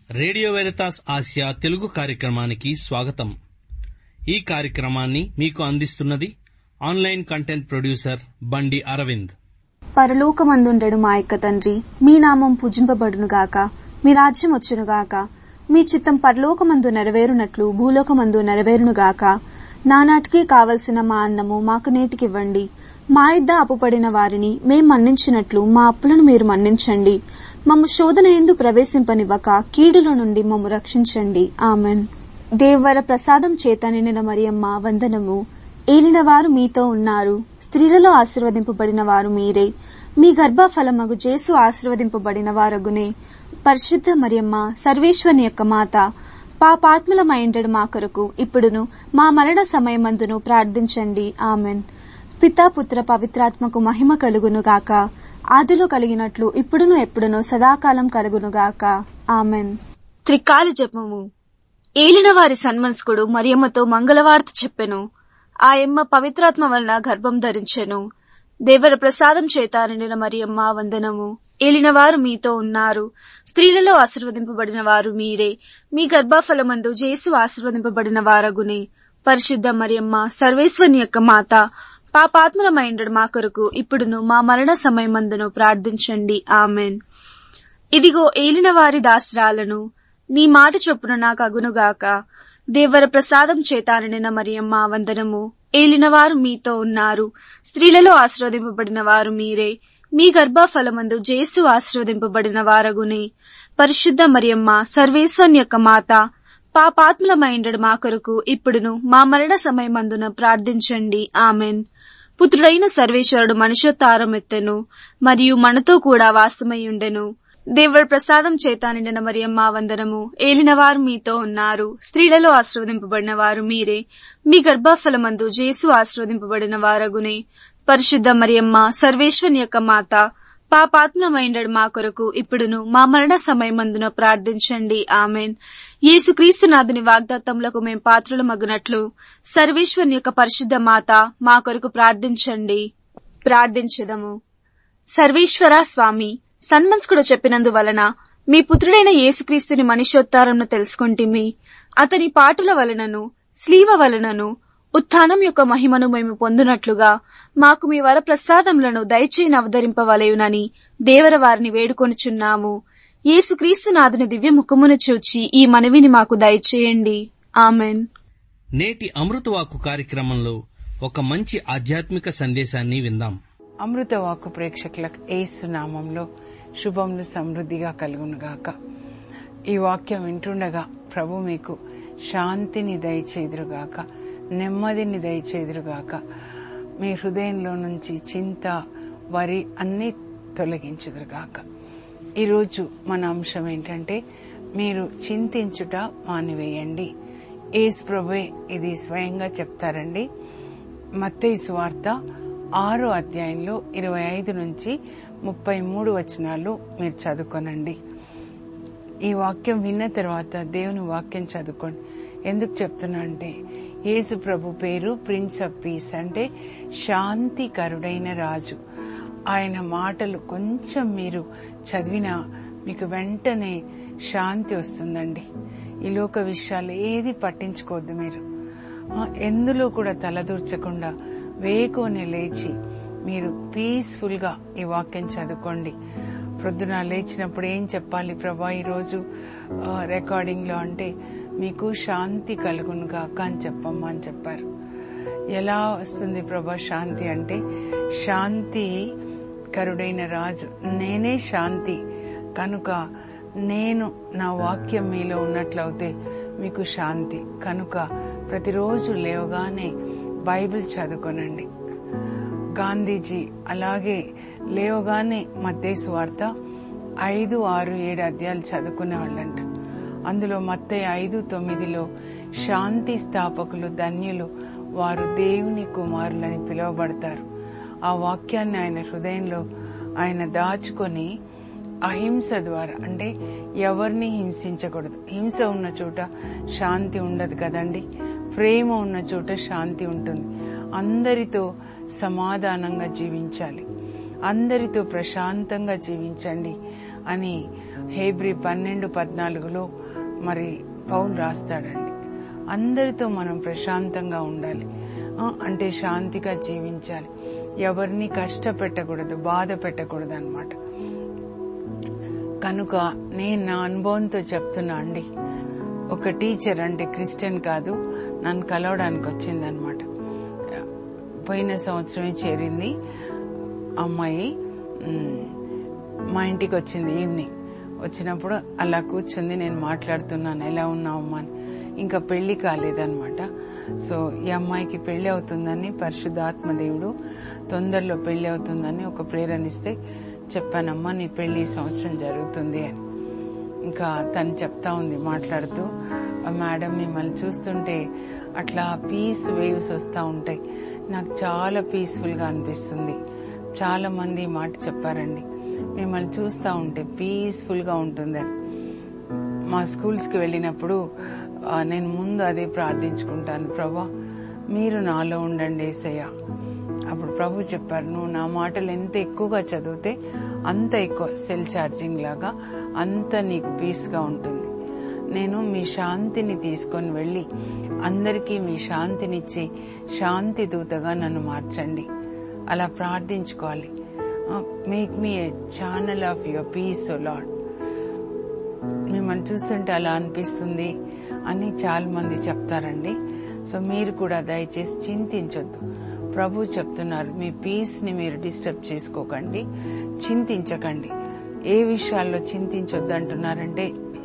Radio Veritas Asia Telugu కార్యక్రమానికి స్వాగతం ఈ కార్యక్రమాన్ని మీకు అందిస్తున్నది ఆన్లైన్ కంటెంట్ ప్రొడ్యూసర్ బండి అరవింద్ పరలోకమందుండెడు మా యొక్క తండ్రి మీ నామం పూజింపబడునుగాక మీ రాజ్యం వచ్చునుగాక మీ చిత్తం పరలోకమందు నెరవేరునట్లు భూలోకమందు నెరవేరునుగాక నానాటికి కావలసిన మా అన్నము మాకు నేటికివ్వండి మా ఇద్ద అప్పుపడిన వారిని మేం మన్నించినట్లు మా అప్పులను మీరు మన్నించండి మమ్ము శోధన ఎందు ప్రవేశింపనివ్వక కీడుల నుండి మమ్ము రక్షించండి ఆమెన్ దేవర ప్రసాదం చేత నిండిన మరియమ్మ వందనము ఏలినవారు మీతో ఉన్నారు స్త్రీలలో ఆశీర్వదింపబడిన వారు మీరే మీ గర్భఫలమగు జేసు ఆశీర్వదింపబడిన వారగునే పరిశుద్ధ మరియమ్మ సర్వేశ్వరుని యొక్క మాత పాపాత్ములమైండడు మా కొరకు ఇప్పుడును మా మరణ సమయమందును ప్రార్థించండి ఆమెన్ పితా పుత్ర పవిత్రాత్మకు మహిమ కలుగును గాక ఆదిలో కలిగినట్లు ఇప్పుడును ఎప్పుడును సదాకాలం కలుగునుగాక ఆమెన్ త్రికాల జపము ఏలినవారి సన్మనస్కుడు మరియమ్మతో మంగళవార్త చెప్పెను ఆ ఎమ్మ పవిత్రాత్మ వలన గర్భం ధరించెను దేవర ప్రసాదం చేత నిండిన మరియమ్మ వందనము ఏలినవారు మీతో ఉన్నారు స్త్రీలలో ఆశీర్వదింపబడిన వారు మీరే మీ గర్భఫలమందు జేసు ఆశీర్వదింపబడిన వారగునే పరిశుద్ధ మరియమ్మ సర్వేశ్వరుని యొక్క మాత పాపాత్మలమైండడు మా కొరకు ఇప్పుడును మా మరణ సమయమందును ప్రార్థించండి ఆమెన్ ఇదిగో ఏలిన వారి దాసరాలను నీ మాట చొప్పున నాకు అగునుగాక దేవర ప్రసాదం చేతాననిన మరియమ్మ వందనము ఏలినవారు మీతో ఉన్నారు స్త్రీలలో ఆశీర్వదింపబడిన వారు మీరే మీ గర్భఫలమందు జేసు ఆశీర్వదింపబడిన వారగునే పరిశుద్ధ మరియమ్మ సర్వేశ్వరుని యొక్క మాత పాపాత్ములమైండడు మా కొరకు ఇప్పుడును మా మరణ సమయమందున ప్రార్థించండి ఆమెన్ పుత్రుడైన సర్వేశ్వరుడు మనుషోత్తారం ఎత్తెను మరియు మనతో కూడా వాసమయ్యుండెను దేవుడి ప్రసాదం చేత నిండిన మరియమ్మ వందనము ఏలినవారు మీతో ఉన్నారు స్త్రీలలో ఆశీర్వదింపబడిన వారు మీరే మీ గర్భఫలమందు జేసు ఆశీర్వదింపబడిన వారగునే పరిశుద్ధ మరియమ్మ సర్వేశ్వరుని యొక్క మాత పాపాత్మమైండడు మా కొరకు ఇప్పుడును మా మరణ సమయమందున ప్రార్థించండి ఆమెన్ యేసుక్రీస్తునాథుని వాగ్దాత్తములకు మేం పాత్రలు మగునట్లు సర్వేశ్వరుని యొక్క పరిశుద్ధ మాత మా కొరకు ప్రార్థించండి ప్రార్థించదము సర్వేశ్వర స్వామి సన్మంస్కుడు చెప్పినందువలన మీ పుత్రుడైన యేసుక్రీస్తుని మనిషోత్తారంను తెలుసుకుంటిమి అతని పాటుల వలనను స్లీవ వలనను ఉత్థానం యొక్క మహిమను మేము పొందునట్లుగా మాకు మీ వర ప్రసాదములను దయచేయని అవతరింపవలయునని దేవర వారిని వేడుకొనుచున్నాము యేసుక్రీస్తునాథుని దివ్య ముఖమును చూచి ఈ మనవిని మాకు దయచేయండి ఆమెన్ నేటి అమృతవాకు కార్యక్రమంలో ఒక మంచి ఆధ్యాత్మిక సందేశాన్ని విందాం అమృత వాక్కు ప్రేక్షకులకు ఏసు నామంలో శుభములు సమృద్ధిగా కలుగునుగాక ఈ వాక్యం వింటుండగా ప్రభు మీకు శాంతిని దయచేదురుగాక నెమ్మదిని దయచేదురుగాక మీ హృదయంలో నుంచి చింత వరి అన్ని తొలగించుదురుగాక ఈరోజు మన అంశం ఏంటంటే మీరు చింతించుట మానివేయండి ఏసు ప్రభువే ఇది స్వయంగా చెప్తారండి మత్తయి సువార్త ఆరో అధ్యాయంలో ఇరవై ఐదు నుంచి ముప్పై మూడు వచనాలు మీరు చదువుకోనండి ఈ వాక్యం విన్న తర్వాత దేవుని వాక్యం చదువుకోండి ఎందుకు చెప్తున్నా అంటే యేసు ప్రభు పేరు ప్రిన్స్ ఆఫ్ పీస్ అంటే శాంతికరుడైన రాజు ఆయన మాటలు కొంచెం మీరు చదివినా మీకు వెంటనే శాంతి వస్తుందండి ఈ లోక విషయాలు ఏది పట్టించుకోవద్దు మీరు ఆ, ఎందులో కూడా తలదూర్చకుండా వేకోని లేచి మీరు పీస్ఫుల్ గా ఈ వాక్యం చదువుకోండి ప్రొద్దున లేచినప్పుడు ఏం చెప్పాలి ప్రభా ఈరోజు రికార్డింగ్ లో అంటే మీకు శాంతి కలుగును గాక అని చెప్పమ్మా అని చెప్పారు ఎలా వస్తుంది ప్రభా శాంతి అంటే శాంతి కరుడైన రాజు నేనే శాంతి కనుక నేను నా వాక్యం మీలో ఉన్నట్లయితే మీకు శాంతి కనుక ప్రతిరోజు లేవగానే బైబిల్ చదువుకోనండి గాంధీజీ అలాగే లేవగానే మత్తేసు వార్త ఐదు ఆరు ఏడు అధ్యాయాలు చదువుకునే వాళ్ళంట అందులో మత్తయి ఐదు తొమ్మిదిలో శాంతి స్థాపకులు ధన్యులు వారు దేవుని కుమారులని పిలువబడతారు ఆ వాక్యాన్ని ఆయన హృదయంలో ఆయన దాచుకొని అహింస ద్వారా అంటే ఎవరిని హింసించకూడదు హింస ఉన్న చోట శాంతి ఉండదు కదండి ప్రేమ ఉన్న చోట శాంతి ఉంటుంది అందరితో సమాధానంగా జీవించాలి అందరితో ప్రశాంతంగా జీవించండి అని హేబ్రి పన్నెండు పద్నాలుగులో మరి పౌలు రాస్తాడండి అందరితో మనం ప్రశాంతంగా ఉండాలి ఆ, అంటే శాంతిగా జీవించాలి ఎవరిని కష్టపెట్టకూడదు బాధ పెట్టకూడదు అనమాట కనుక నేను నా అనుభవంతో చెప్తున్నా అండి ఒక టీచర్ అంటే క్రిస్టియన్ కాదు నన్ను కలవడానికి వచ్చిందనమాట పోయిన సంవత్సరమే చేరింది అమ్మాయి ఉమ్, మా ఇంటికి వచ్చింది ఈవినింగ్ వచ్చినప్పుడు అలా కూర్చుంది నేను మాట్లాడుతున్నాను ఎలా ఉన్నావు అమ్మా అని ఇంకా పెళ్లి కాలేదన్నమాట సో ఈ అమ్మాయికి పెళ్లి అవుతుందని పరిశుద్ధాత్మ దేవుడు తొందరలో పెళ్లి అవుతుందని ఒక ప్రేరణిస్తే చెప్పానమ్మా నీ పెళ్లి ఈ సంవత్సరం జరుగుతుంది అని ఇంకా తను చెప్తా ఉంది మాట్లాడుతూ "ఆ మేడం మిమ్మల్ని చూస్తుంటే అట్లా పీస్ వేవ్స్ వస్తూ ఉంటాయి నాకు చాలా పీస్ఫుల్ గా అనిపిస్తుంది చాలా మంది ఈ మాట చెప్పారండి మిమ్మల్ని చూస్తూ ఉంటే పీస్ఫుల్ గా ఉంటుందని మా స్కూల్స్ కి వెళ్ళినప్పుడు ఆ, నేను ముందు అదే ప్రార్థించుకుంటాను ప్రభా మీరు నాలో ఉండండి ఏసయ్య అప్పుడు ప్రభు చెప్పారు నువ్వు నా మాటలు ఎంత ఎక్కువగా చదివితే అంత ఎక్కువ సెల్ ఛార్జింగ్ లాగా అంత నీకు పీస్ గా ఉంటుంది నేను మీ శాంతిని తీసుకొని వెళ్ళి అందరికీ మీ శాంతినిచ్చి శాంతి దూతగా నన్ను మార్చండి అలా ప్రార్థించుకోవాలి make me a channel of your peace O lord మిమ్మల్ని చూస్తుంటే అలా అనిపిస్తుంది అని చాలా మంది చెప్తారండి సో మీరు కూడా దయచేసి చింతించొద్దు ప్రభు చెప్తున్నారు మీ పీస్ ని మీరు డిస్టర్బ్ చేసుకోకండి చింతించకండి ఏ విషయాల్లో చింతించొద్దు అంటున్నారంటే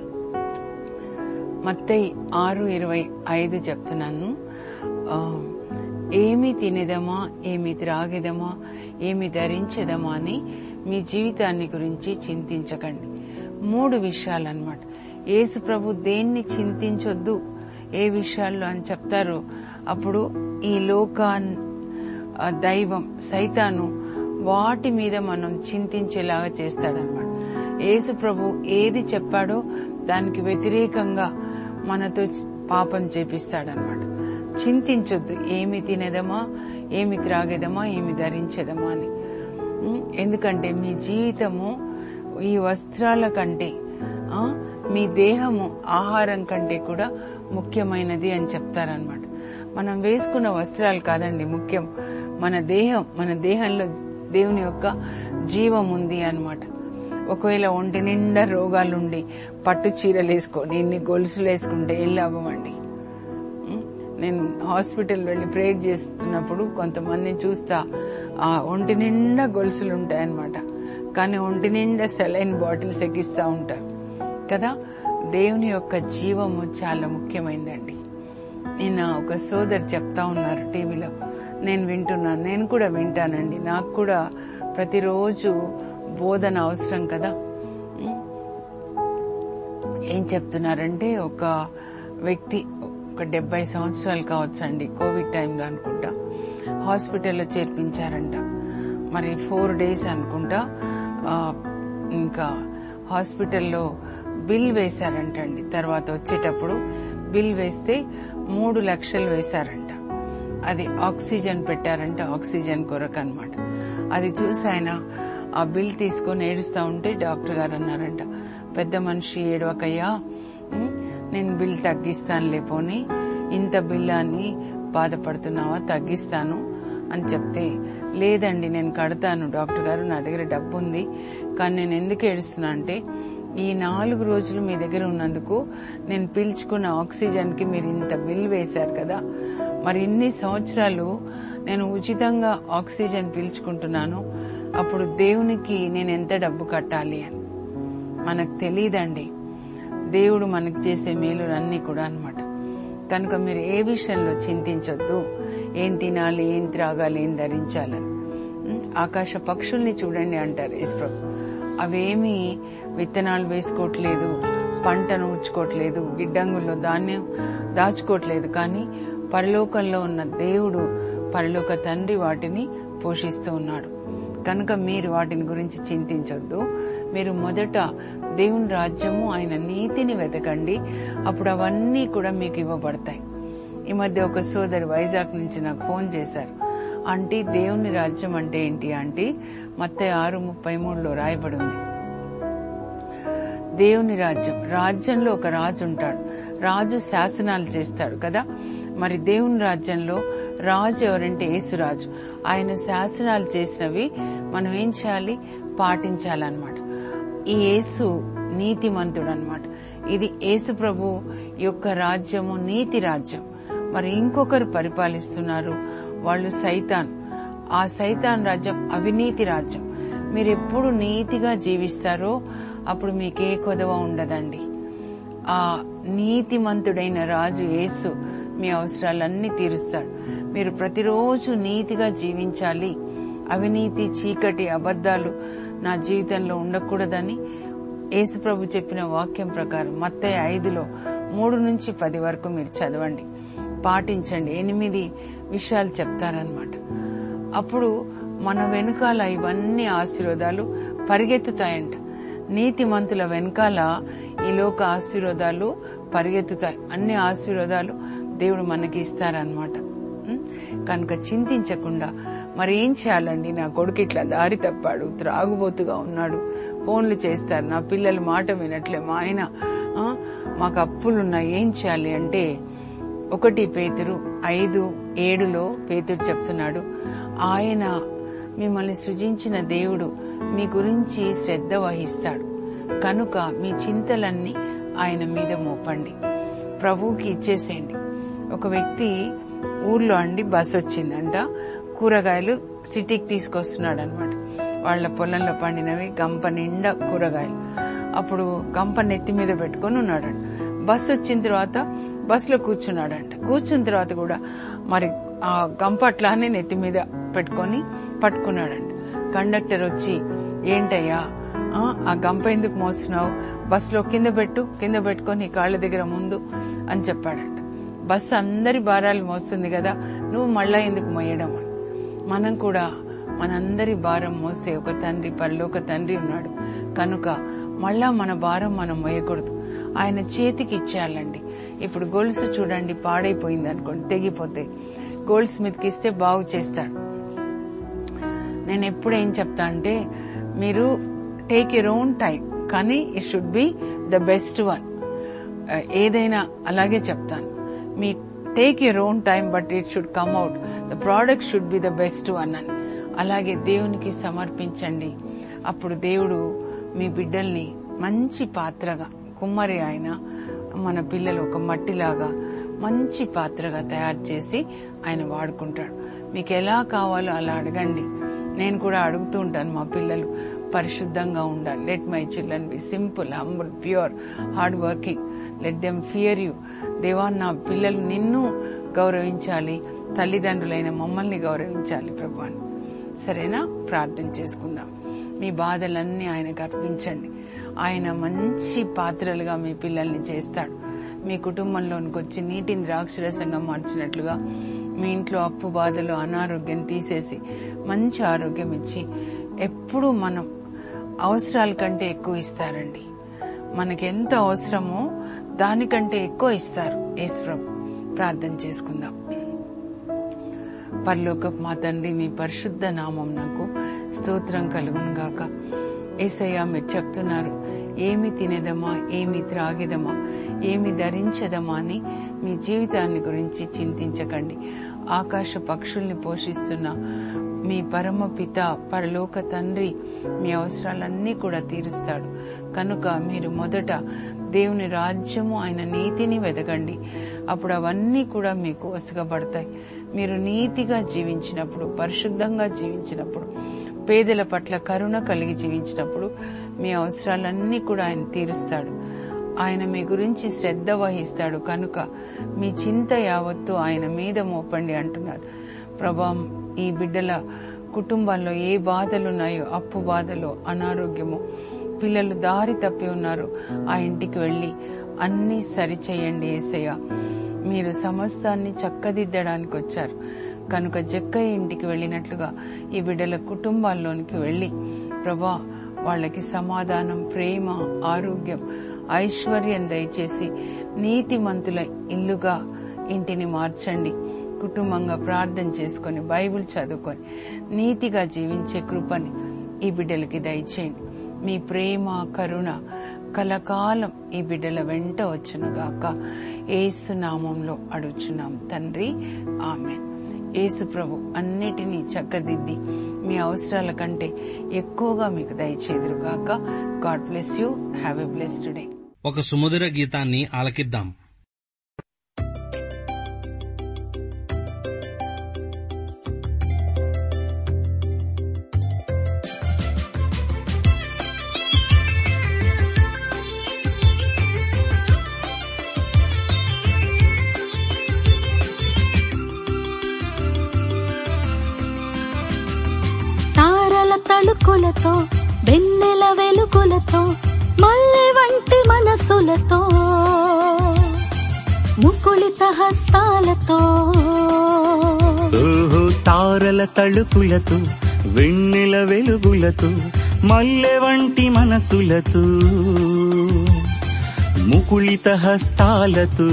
మత్తయి ఆరు ఇరవై ఐదు చెప్తున్నాను ఆ, ఏమి తినేదమా ఏమి త్రాగేదమా ఏమి ధరించేదమా అని మీ జీవితాన్ని గురించి చింతించకండి మూడు విషయాలన్నమాట యేసు ప్రభు దేన్ని చింతించొద్దు ఏ విషయాల్లో అని చెప్తారో అప్పుడు ఈ లోకాన్ ఆ, దైవం సైతాను వాటి మీద మనం చింతించేలాగా చేస్తాడనమాట యేసు ప్రభు ఏది చెప్పాడో దానికి వ్యతిరేకంగా మనతో చ- పాపం చేపిస్తాడనమాట చింతించొద్దు ఏమి తినేదమా ఏమి త్రాగేదమా ఏమి ధరించేదమా అని ఉం? ఎందుకంటే మీ జీవితము ఈ వస్త్రాల కంటే ఆ, మీ దేహము ఆహారం కంటే కూడా ముఖ్యమైనది అని చెప్తారనమాట మనం వేసుకున్న వస్త్రాలు కాదండి ముఖ్యం మన దేహం మన దేహంలో దేవుని యొక్క జీవం ఉంది అన్నమాట ఒకవేళ ఒంటి నిండా రోగాలుండి పట్టు చీరలు వేసుకొని ఇన్ని గొలుసులు వేసుకుంటే ఏం లాభం అండి ఉం? నేను హాస్పిటల్ వెళ్ళి ప్రేయర్ చేస్తున్నప్పుడు కొంతమందిని చూస్తా ఆ ఒంటి నిండా గొలుసులు ఉంటాయన్నమాట కానీ ఒంటి నిండా సెలైన్ బాటిల్స్ ఎక్కిస్తా ఉంటారు కదా దేవుని యొక్క జీవము చాలా ముఖ్యమైందండి నిన్న ఒక సోదరు చెప్తా ఉన్నారు టీవీలో నేను వింటున్నాను నేను కూడా వింటానండి నాకు కూడా ప్రతిరోజు బోధన అవసరం కదా ఉం? ఏం చెప్తున్నారంటే ఒక వ్యక్తి ఒక డెబ్బై సంవత్సరాలు కావచ్చండి కోవిడ్ టైంలో అనుకుంటా హాస్పిటల్లో చేర్పించారంట మరి ఫోర్ డేస్ అనుకుంటా ఆ, ఇంకా హాస్పిటల్లో బిల్ వేశారంటండి తర్వాత వచ్చేటప్పుడు బిల్ వేస్తే మూడు లక్షలు వేశారంట అది ఆక్సిజన్ పెట్టారంట ఆక్సిజన్ కొరకు అనమాట అది చూసి ఆయన ఆ బిల్ తీసుకొని ఏడుస్తా ఉంటే డాక్టర్ గారు అన్నారంట పెద్ద మనిషి ఏడవకయ్యా ఉం, నేను బిల్ తగ్గిస్తాను లేపోని ఇంత బిల్ అని బాధపడుతున్నావా తగ్గిస్తాను అని చెప్తే లేదండి నేను కడతాను డాక్టర్ గారు నా దగ్గర డబ్బు ఉంది కానీ నేను ఎందుకు ఏడుస్తున్నా అంటే ఈ నాలుగు రోజులు మీ దగ్గర ఉన్నందుకు నేను పీల్చుకున్న ఆక్సిజన్ కి మీరు ఇంత బిల్ వేశారు కదా మరి ఇన్ని సంవత్సరాలు నేను ఉచితంగా ఆక్సిజన్ పీల్చుకుంటున్నాను అప్పుడు దేవునికి నేను ఎంత డబ్బు కట్టాలి అని మనకు తెలియదండి దేవుడు మనకు చేసే మేలులన్నీ కూడా అన్నమాట కనుక మీరు ఏ విషయంలో చింతించొద్దు ఏం తినాలి ఏం త్రాగాలి ఏం ధరించాలని ఉం? ఆకాశ పక్షుల్ని చూడండి అంటారు యేసుప్రభు అవేమీ విత్తనాలు వేసుకోవట్లేదు పంటను ఉంచుకోవట్లేదు గిడ్డంగుల్లో ధాన్యం దాచుకోవట్లేదు కానీ పరలోకంలో ఉన్న దేవుడు పరలోక తండ్రి వాటిని పోషిస్తూ ఉన్నాడు కనుక మీరు వాటిని గురించి చింతించొద్దు మీరు మొదట దేవుని రాజ్యము ఆయన నీతిని వెతకండి అప్పుడు అవన్నీ కూడా మీకు ఇవ్వబడతాయి ఈ మధ్య ఒక సోదరు వైజాగ్ నుంచి నాకు ఫోన్ చేశారు ఆంటీ దేవుని రాజ్యం అంటే ఏంటి ఆంటీ మత్తే ఆరు ముప్పై మూడులో రాయబడి ఉంది దేవుని రాజ్యం రాజ్యంలో ఒక రాజు ఉంటాడు రాజు శాసనాలు చేస్తాడు కదా మరి దేవుని రాజ్యంలో రాజు ఎవరంటే యేసురాజు ఆయన శాసనాలు చేసినవి మనం ఏం చేయాలి పాటించాలన్నమాట ఈ యేసు నీతిమంతుడు అనమాట ఇది యేసు ప్రభు యొక్క రాజ్యము నీతి రాజ్యం మరి ఇంకొకరు పరిపాలిస్తున్నారు వాళ్ళు సైతాన్ ఆ సైతాన్ రాజ్యం అవినీతి రాజ్యం మీరు ఎప్పుడు నీతిగా జీవిస్తారో అప్పుడు మీకే కొదవ ఉండదండి ఆ నీతిమంతుడైన రాజు యేసు మీ అవసరాలన్నీ తీరుస్తాడు మీరు ప్రతిరోజు నీతిగా జీవించాలి అవినీతి చీకటి అబద్ధాలు నా జీవితంలో ఉండకూడదని యేసుప్రభు చెప్పిన వాక్యం ప్రకారం మత్తయ్య ఐదులో మూడు నుంచి పది వరకు మీరు చదవండి పాటించండి ఎనిమిది విషయాలు చెప్తారనమాట అప్పుడు మన వెనుకాల ఇవన్నీ ఆశీర్వాదాలు పరిగెత్తుతాయంట నీతిమంతుల వెనకాల ఈ లోక ఆశీర్వాదాలు పరిగెత్తుతాయి అన్ని ఆశీర్వాదాలు దేవుడు మనకి ఇస్తారనమాట ఉం? కనుక చింతించకుండా మరి ఏం చేయాలండి నా కొడుకు ఇట్లా దారి తప్పాడు త్రాగుబోతుగా ఉన్నాడు ఫోన్లు చేస్తారు నా పిల్లలు మాట వినట్లే మా ఆయన ఆ, మాకు అప్పులున్నాయి ఏం చేయాలి అంటే ఒకటి పేతురు ఐదు ఏడులో పేతురు చెప్తున్నాడు ఆయన మిమ్మల్ని సృజించిన దేవుడు మీ గురించి శ్రద్ధ వహిస్తాడు కనుక మీ చింతలన్నీ ఆయన మీద మోపండి ప్రభువుకి ఇచ్చేసేయండి ఒక వ్యక్తి ఊర్లో అండి బస్ వచ్చిందంట కూరగాయలు సిటీకి తీసుకొస్తున్నాడు అనమాట వాళ్ళ పొలంలో పండినవి గంప నిండా కూరగాయలు అప్పుడు గంప నెత్తి మీద పెట్టుకొని ఉన్నాడంట బస్ వచ్చిన తర్వాత బస్సులో కూర్చున్నాడంట కూర్చున్న తర్వాత కూడా మరి ఆ గంప అట్లానే నెత్తి మీద పెట్టుకొని పట్టుకున్నాడంట కండక్టర్ వచ్చి ఏంటయ్యా ఆ, ఆ గంప ఎందుకు మోస్తున్నావు బస్సులో కింద పెట్టు కింద పెట్టుకొని కాళ్ళ దగ్గర ముందు అని చెప్పాడంట బస్సు అందరి భారాలు మోస్తుంది కదా నువ్వు మళ్ళా ఎందుకు మోయడం అని మనం కూడా మనందరి భారం మోసే ఒక తండ్రి పరలోక తండ్రి ఉన్నాడు కనుక మళ్ళా మన భారం మనం మోయకూడదు ఆయన చేతికి ఇచ్చేయాలండి ఇప్పుడు గొలుసు చూడండి పాడైపోయింది అనుకోండి తెగిపోతే గోల్డ్ స్మిత్కి ఇస్తే బాగు చేస్తాడు నేను ఎప్పుడు ఏం చెప్తా అంటే మీరు టేక్ యర్ ఓన్ టైం కానీ it should be the best one ఏదైనా అలాగే చెప్తాను మీ take your own time but it should come out the product should be the best one అని అలాగే దేవునికి సమర్పించండి అప్పుడు దేవుడు మీ బిడ్డల్ని మంచి పాత్రగా కుమ్మరి ఆయన మన పిల్లలు ఒక మట్టిలాగా మంచి పాత్రగా తయారు చేసి ఆయన వాడుకుంటాడు మీకు ఎలా కావాలో అలా అడగండి నేను కూడా అడుగుతూ ఉంటాను మా పిల్లలు పరిశుద్ధంగా ఉండాలి let my children be simple humble pure hard working let them fear you దేవా నా పిల్లలు నిన్ను గౌరవించాలి తల్లిదండ్రులైన మమ్మల్ని గౌరవించాలి ప్రభు అని సరేనా ప్రార్థన చేసుకుందాం మీ బాధలన్నీ ఆయనకు అర్పించండి ఆయన మంచి పాత్రలుగా మీ పిల్లల్ని చేస్తాడు మీ కుటుంబంలోనికి వచ్చి నీటిని ద్రాక్షరసంగా మార్చినట్లుగా మీ ఇంట్లో అప్పు బాధలు అనారోగ్యం తీసేసి మంచి ఆరోగ్యం ఇచ్చి ఎప్పుడు మనం అవసరాల కంటే ఎక్కువ ఇస్తారండి మనకి ఎంత అవసరమో దానికంటే ఎక్కువ ఇస్తారు యేసు ప్రార్థన చేసుకుందాం పరలోక మా తండ్రి మీ పరిశుద్ధ నామం నాకు స్తోత్రం కలుగును గాక ఏసయ్య మీరు చెప్తున్నారు ఏమి తినేదమా ఏమి త్రాగేదమా ఏమి ధరించదమా అని మీ జీవితాన్ని గురించి చింతించకండి ఆకాశ పక్షుల్ని పోషిస్తున్న మీ పరమ పిత పరలోక తండ్రి మీ అవసరాలన్నీ కూడా తీరుస్తాడు కనుక మీరు మొదట దేవుని రాజ్యము ఆయన నీతిని వెదగండి అప్పుడు అవన్నీ కూడా మీకు వసగబడతాయి మీరు నీతిగా జీవించినప్పుడు పరిశుద్ధంగా జీవించినప్పుడు పేదల పట్ల కరుణ కలిగి జీవించినప్పుడు మీ అవసరాలన్నీ కూడా ఆయన తీరుస్తాడు ఆయన మీ గురించి శ్రద్ధ వహిస్తాడు కనుక మీ చింత యావత్తు ఆయన మీద మోపండి అంటున్నారు ప్రభా ఈ బిడ్డల కుటుంబాల్లో ఏ బాధలున్నాయో అప్పు బాధలు అనారోగ్యము పిల్లలు దారి తప్పి ఉన్నారు ఆ ఇంటికి వెళ్లి అన్ని సరిచేయండి ఏసయ్య మీరు సమస్తాన్ని చక్కదిద్దడానికి వచ్చారు కనుక జక్కయ్య ఇంటికి వెళ్ళినట్లుగా ఈ బిడ్డల కుటుంబాల్లోనికి వెళ్లి ప్రభా వాళ్ళకి సమాధానం ప్రేమ ఆరోగ్యం ఐశ్వర్యం దయచేసి నీతిమంతుల ఇల్లుగా ఇంటిని మార్చండి కుటుంబంగా ప్రార్థన చేసుకొని బైబిల్ చదువుకొని నీతిగా జీవించే కృపని ఈ బిడ్డలకి దయచేయండి మీ ప్రేమ కరుణ కలకాలం ఈ బిడ్డల వెంట వచ్చునుగాక ఏసు నామంలో అడుగుచున్నాం తండ్రి ఆమె యేసు ప్రభు అన్నిటినీ చక్కదిద్ది మీ అవసరాల కంటే ఎక్కువగా మీకు దయచేదురుగాక God bless you have a blessed day ఒక సుమధుర గీతాన్ని ఆలకిద్దాం తారల తళుకులతో వెన్నెల వెలుగులతో మల్లె వంటి మనసులతో ముకుళిత హస్తాలతో ఓహో తారల తళుకులతో వెన్నెల వెలుగులతో మల్లె వంటి మనసులతో ముకుళిత హస్తాలతో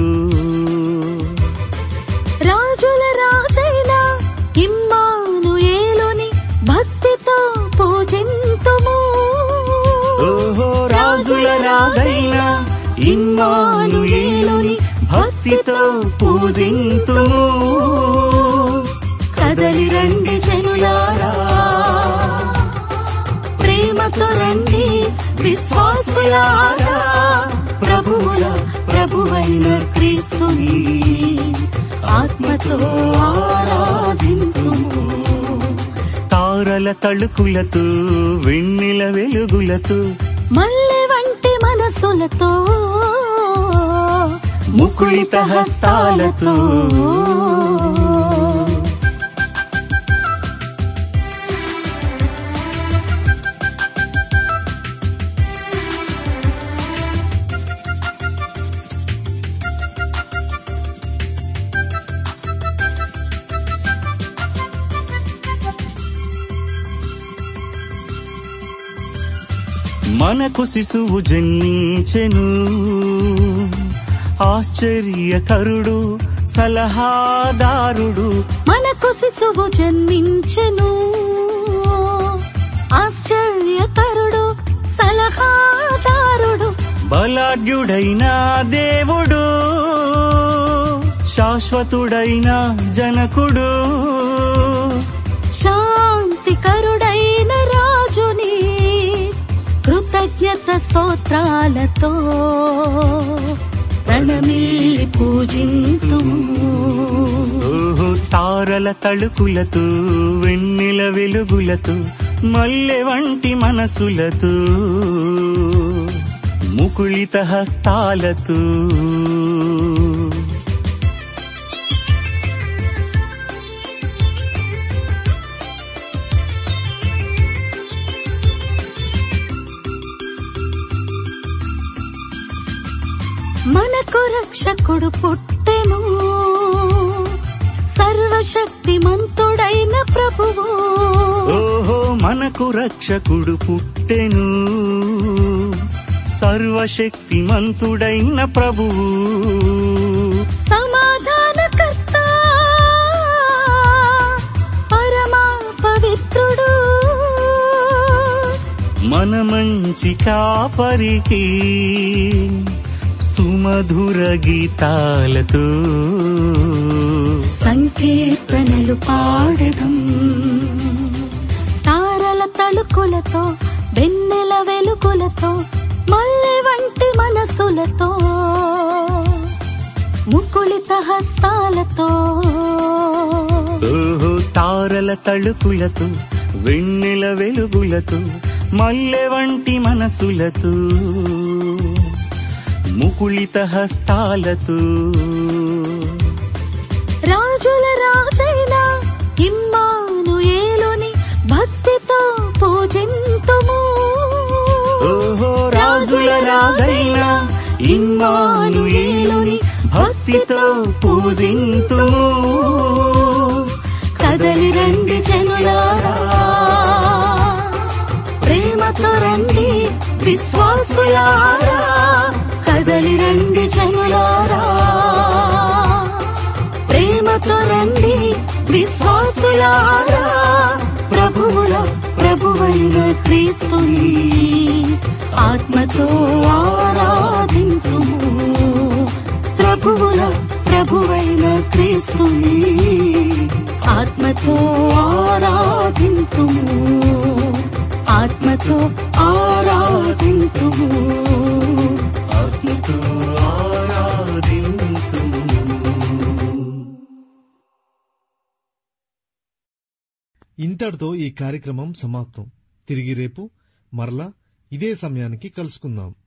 రాజుల రాజైన ఇమ్మాను ఏలుని భక్తితో పూజింతుము ఓహో రాజుల రాజైన ఇమ్మాను ఏలుని భక్తితో పూజింతుము కదలి రండి జనులారా ప్రేమతో రండి విశ్వాసులారా ప్రభువుల ప్రభువైన క్రీస్తుని ఆత్మతో ఆరాధింతుము తారల తళుకులతో వెన్నెల వెలుగులతో మల్లె వంటి మనసులతో ముకుళిత హస్తాలతో మనకు శిశువు జన్మించెను ఆశ్చర్యకరుడు సలహాదారుడు మనకు శిశువు జన్మించెను ఆశ్చర్యకరుడు సలహాదారుడు బలాఢ్యుడైన దేవుడు శాశ్వతుడైన జనకుడు శాంతికరుడైన రాజుని కృతజ్ఞత స్తోత్రాలతో ప్రణమిల్లి పూజింతుము ఓహో తారల తళుకులతో వెన్నెల వెలుగులతో మల్లె వంటి మనసులతో ముకుళిత హస్తాలతో మనకు రక్షకుడు పుట్టెను సర్వశక్తిమంతుడైన ప్రభువు ఓహో మనకు రక్షకుడు పుట్టెను సర్వశక్తిమంతుడైన ప్రభువు సమాధానకర్త పరమా పవిత్రుడు మన మంచి కాపరికి సుమధుర గీతాలతో సంకీర్తనలు పాడడం తారల తళుకులతో వెన్నెల వెలుగులతో మల్లె వంటి మనసులతో ముకుళిత హస్తాలతో ఓహో తారల తళుకులతో వెన్నెల వెలుగులతో మల్లె వంటి మనసులతో ముకుళిత హస్తాలతో రాజుల రాజైన ఇమ్మాను ఏలుని భక్తితో పూజింతుము ఓహో రాజుల రాజైన ఇమ్మానుయేలుని భక్తితో పూజింతుము కదలి రండి జనులారా ప్రేమతో రండి విశ్వాసులారా కదలి రండి జనులారా ప్రేమతో రండి విశ్వాసులారా ప్రభువుల ప్రభు ప్రభువైన క్రీస్తుని ఆత్మతో ఆరాధించుము ప్రభువుల ప్రభువైన క్రీస్తుని ఆత్మతో ఆరాధించుము ఆత్మతో ఆరాధించుము ఆత్మతో ఆరాధింతుము ఇంతటితో ఈ కార్యక్రమం సమాప్తం తిరిగి రేపు మరలా ఇదే సమయానికి కలుసుకుందాం